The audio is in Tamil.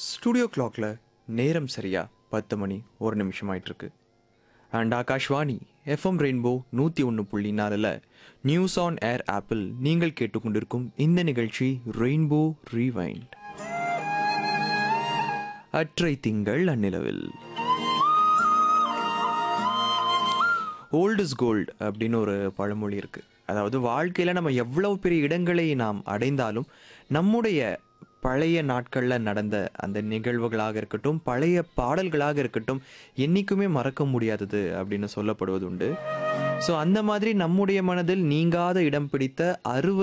ஸ்டுடியோ கிளாக்ல நேரம் சரியா பத்து மணி ஒரு நிமிஷம் ஆயிட்டிருக்கு அண்ட் ஆகாஷ்வாணி எஃப்எம் ரெயின்போ நூற்றி ஒன்று புள்ளி நாலில் நியூஸ் ஆன் ஏர் ஆப்பிள் நீங்கள் கேட்டுக்கொண்டிருக்கும் இந்த நிகழ்ச்சி ரெயின்போ ரீவைண்ட் அற்றை திங்கள் அந்நிலவில் ஓல்ட் இஸ் கோல்டு அப்படின்னு ஒரு பழமொழி இருக்குது அதாவது வாழ்க்கையில் நம்ம எவ்வளவு பெரிய இடங்களை நாம் அடைந்தாலும் நம்முடைய பழைய நாட்களில் நடந்த அந்த நிகழ்வுகளாக இருக்கட்டும் பழைய பாடல்களாக இருக்கட்டும் என்றைக்குமே மறக்க முடியாதது அப்படின்னு சொல்லப்படுவது உண்டு ஸோ அந்த மாதிரி நம்முடைய மனதில் நீங்காத இடம் பிடித்த அறுபது